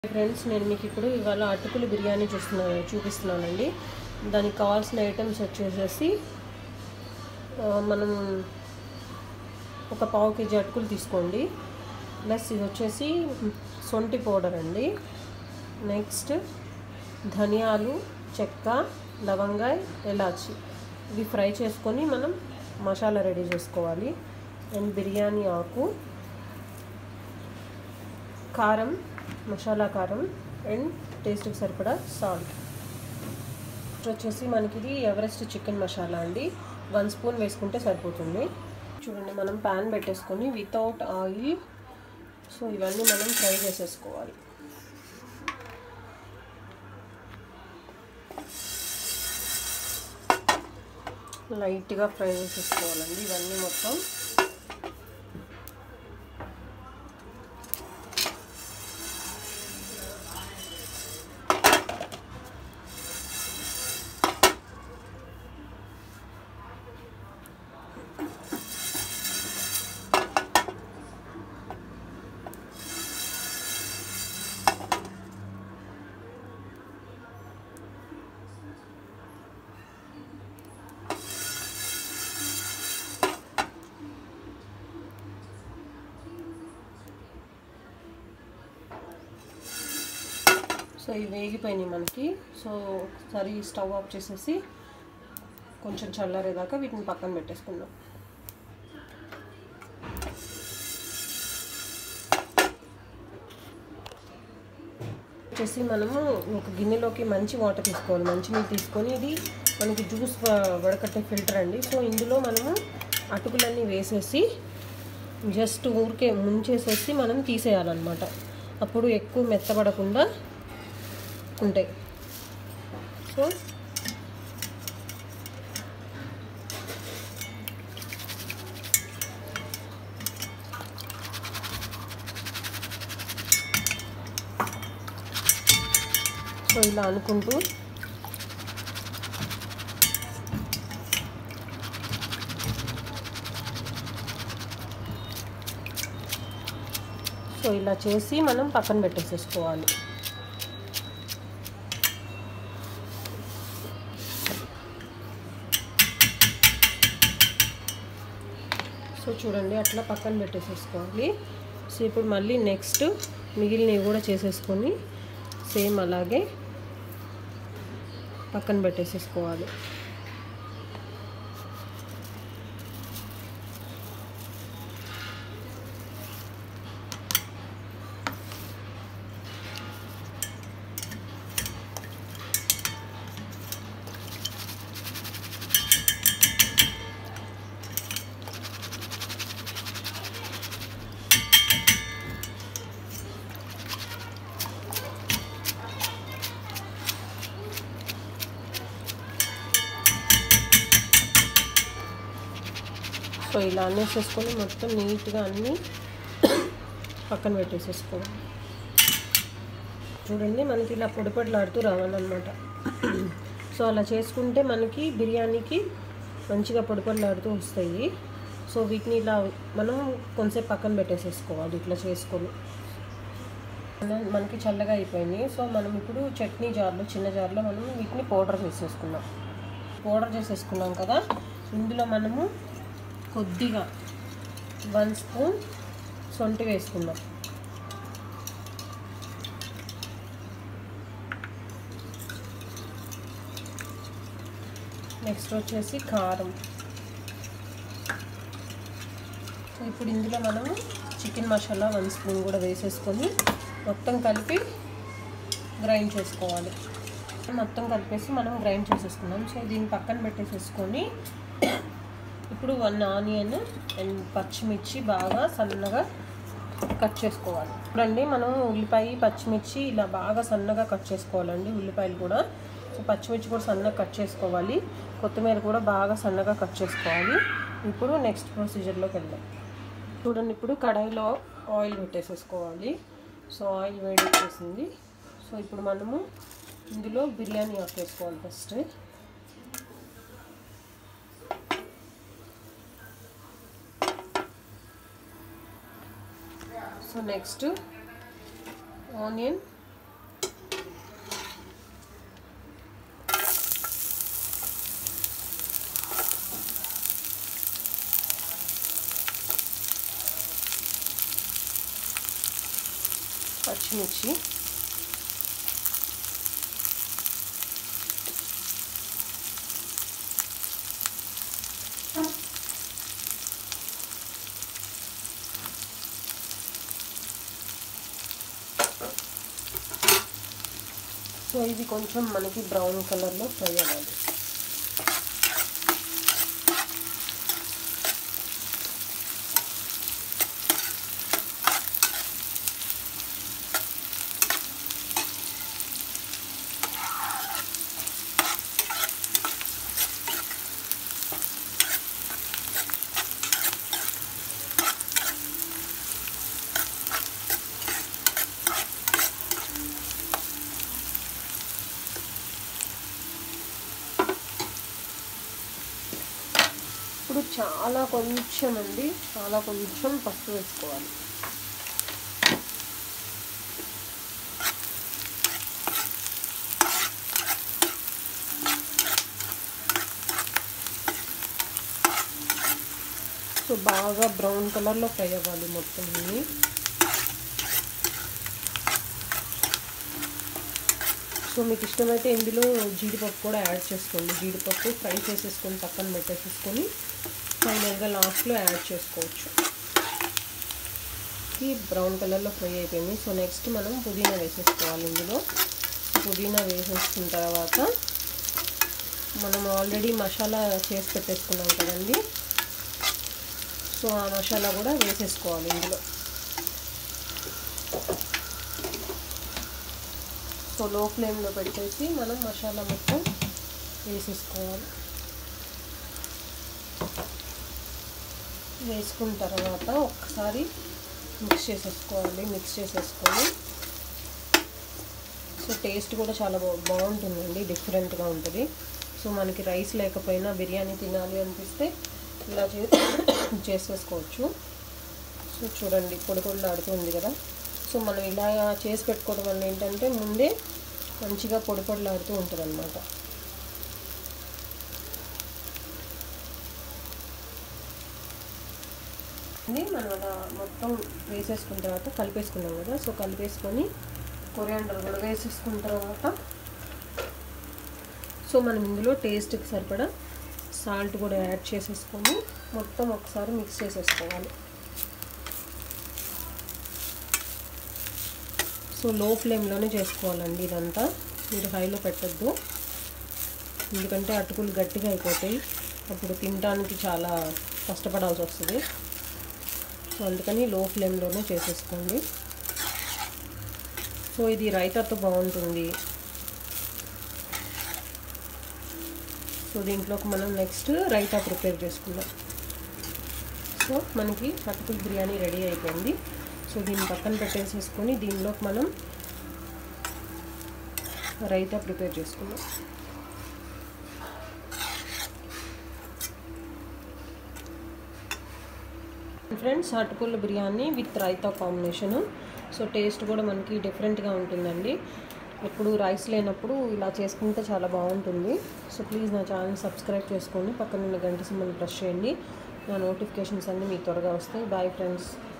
friends నేను మీకు ఇప్పుడు ఇవాళ అటుకులు బిర్యానీ చూస్తున్నాను చూపిస్తున్నానండి దానికి కావాల్సిన ఐటమ్స్ వచ్చేసేసి ఆ, మనం ఒక పావు కేజీ అటుకులు తీసుకోండి ప్లస్ ఇది వచ్చేసి సొంటి పౌడర్ అండి నెక్స్ట్ ధనియాలు చెక్క లవంగాయ ఎలాచి ఇవి ఫ్రై చేసుకొని మనం మసాలా రెడీ చేసుకోవాలి అండ్ బిర్యానీ ఆకు కారం మసాలా కారం అండ్ టేస్ట్కి సరిపడా సాల్ట్ వచ్చేసి మనకి ఇది ఎవరెస్ట్ చికెన్ మసాలా అండి వన్ స్పూన్ వేసుకుంటే సరిపోతుంది చూడండి మనం ప్యాన్ పెట్టేసుకొని వితౌట్ ఆయిల్ సో ఇవన్నీ మనం ఫ్రై చేసేసుకోవాలి లైట్గా ఫ్రై చేసేసుకోవాలండి ఇవన్నీ మొత్తం సో ఇవి వేగిపోయినాయి మనకి సో ఒకసారి స్టవ్ ఆఫ్ చేసేసి కొంచెం చల్లారేదాకా వీటిని పక్కన పెట్టేసుకుందాం వచ్చేసి మనము ఒక గిన్నెలోకి మంచి వాటర్ తీసుకోవాలి మంచి నీళ్ళు తీసుకొని ఇది మనకి జ్యూస్ వడకట్టే ఫిల్టర్ అండి సో ఇందులో మనము అటుకులన్నీ వేసేసి జస్ట్ ఊరికే ముంచేసేసి మనం తీసేయాలన్నమాట అప్పుడు ఎక్కువ మెత్తబడకుండా ఉంటాయి సో సో ఇలా అనుకుంటూ సో ఇలా చేసి మనం పక్కన పెట్టేసేసుకోవాలి సో చూడండి అట్లా పక్కన పెట్టేసేసుకోవాలి సో ఇప్పుడు మళ్ళీ నెక్స్ట్ మిగిలినవి కూడా చేసేసుకొని సేమ్ అలాగే పక్కన పెట్టేసేసుకోవాలి సో ఇలా అనేసేసుకొని మొత్తం నీట్గా అన్నీ పక్కన పెట్టేసేసుకోవాలి చూడండి మనకి ఇలా పొడి పొడిలాడుతూ రావాలన్నమాట సో అలా చేసుకుంటే మనకి బిర్యానీకి మంచిగా పొడి పొడిలాడుతూ వస్తాయి సో వీటిని ఇలా మనం కొంచెంసేపు పక్కన పెట్టేసేసుకోవాలి ఇట్లా చేసుకొని మన- మనకి చల్లగా అయిపోయినాయి సో మనం ఇప్పుడు చట్నీ జార్లో చిన్న జార్లో మనం వీటిని పౌడర్ చేసేసుకున్నాం పౌడర్ చేసేసుకున్నాం కదా ఇందులో మనము కొద్దిగా వన్ స్పూన్ సొంటి వేసుకుందాం నెక్స్ట్ వచ్చేసి కారం సో ఇప్పుడు ఇందులో మనము చికెన్ మసాలా వన్ స్పూన్ కూడా వేసేసుకొని మొత్తం కలిపి గ్రైండ్ చేసుకోవాలి మొత్తం కలిపేసి మనం గ్రైండ్ చేసేసుకున్నాం సో దీన్ని పక్కన పెట్టేసేసుకొని ఇప్పుడు వన్ ఆనియన్ అండ్ పచ్చిమిర్చి బాగా సన్నగా కట్ చేసుకోవాలి చూడండి మనం ఉల్లిపాయ పచ్చిమిర్చి ఇలా బాగా సన్నగా కట్ చేసుకోవాలండి ఉల్లిపాయలు కూడా సో పచ్చిమిర్చి కూడా సన్నగా కట్ చేసుకోవాలి కొత్తిమీర కూడా బాగా సన్నగా కట్ చేసుకోవాలి ఇప్పుడు నెక్స్ట్ ప్రొసీజర్లోకి వెళ్దాం చూడండి ఇప్పుడు కడాయిలో ఆయిల్ పెట్టేసేసుకోవాలి సో ఆయిల్ వేడి వచ్చేసింది సో ఇప్పుడు మనము ఇందులో బిర్యానీ ఆఫ్ వేసుకోవాలి ఫస్ట్ సో నెక్స్ట్ ఆనియన్ పచ్చిమిర్చి సో ఇది కొంచెం మనకి బ్రౌన్ కలర్లో ఫ్రై అవ్వాలి ఇప్పుడు చాలా కొంచెం అండి చాలా కొంచెం పసుపు వేసుకోవాలి సో బాగా బ్రౌన్ కలర్లో ఫ్రై అవ్వాలి మొత్తం ఇవి సో మీకు ఇష్టమైతే ఇందులో జీడిపప్పు కూడా యాడ్ చేసుకోండి జీడిపప్పు ఫ్రై చేసేసుకొని పక్కన పెట్టేసేసుకొని ఫైనల్గా లాస్ట్లో యాడ్ చేసుకోవచ్చు ఈ బ్రౌన్ కలర్లో ఫ్రై అయిపోయింది సో నెక్స్ట్ మనం పుదీనా వేసేసుకోవాలి ఇందులో పుదీనా వేసేసుకున్న తర్వాత మనం ఆల్రెడీ మసాలా చేసి పెట్టేసుకున్నాం కదండి సో ఆ మసాలా కూడా వేసేసుకోవాలి ఇందులో సో లో ఫ్లేమ్లో పెట్టేసి మనం మసాలా మొత్తం వేసేసుకోవాలి వేసుకున్న తర్వాత ఒక్కసారి మిక్స్ చేసేసుకోవాలి మిక్స్ చేసేసుకొని సో టేస్ట్ కూడా చాలా బా బాగుంటుందండి డిఫరెంట్గా ఉంటుంది సో మనకి రైస్ లేకపోయినా బిర్యానీ తినాలి అనిపిస్తే ఇలా చే చేసేసుకోవచ్చు సో చూడండి పొడి పొడిలో ఆడుతుంది కదా సో మనం ఇలా చేసి పెట్టుకోవడం వల్ల ఏంటంటే ముందే మంచిగా పొడి పొడిలాడుతూ ఉంటుంది అనమాట ఇది మనం అలా మొత్తం వేసేసుకున్న తర్వాత కలిపేసుకున్నాం కదా సో కలిపేసుకొని కొరియాండర్ కూడా వేసేసుకున్న తర్వాత సో మనం ఇందులో టేస్ట్కి సరిపడా సాల్ట్ కూడా యాడ్ చేసేసుకొని మొత్తం ఒకసారి మిక్స్ చేసేసుకోవాలి సో లో ఫ్లేమ్లోనే చేసుకోవాలండి ఇదంతా మీరు హైలో పెట్టద్దు ఎందుకంటే అటుకులు గట్టిగా అయిపోతాయి అప్పుడు తినడానికి చాలా కష్టపడాల్సి వస్తుంది సో అందుకని లో ఫ్లేమ్లోనే చేసేసుకోండి సో ఇది రైతాతో బాగుంటుంది సో దీంట్లోకి మనం నెక్స్ట్ రైతా ప్రిపేర్ చేసుకుందాం సో మనకి అటుకుల బిర్యానీ రెడీ అయిపోయింది సో దీన్ని పక్కన పెట్టేసేసుకొని దీనిలోకి మనం రైతా ప్రిపేర్ చేసుకుందాం ఫ్రెండ్స్ అటుకుల biryani with raita combination so taste కూడా మనకి డిఫరెంట్గా ఉంటుందండి ఎప్పుడు రైస్ లేనప్పుడు ఇలా చేసుకుంటే చాలా బాగుంటుంది సో ప్లీజ్ నా ఛానల్ సబ్స్క్రైబ్ చేసుకోండి పక్కన ఉన్న గంట సింబల్ ప్రెస్ చేయండి నా నోటిఫికేషన్స్ అన్నీ మీకు త్వరగా వస్తాయి బాయ్ ఫ్రెండ్స్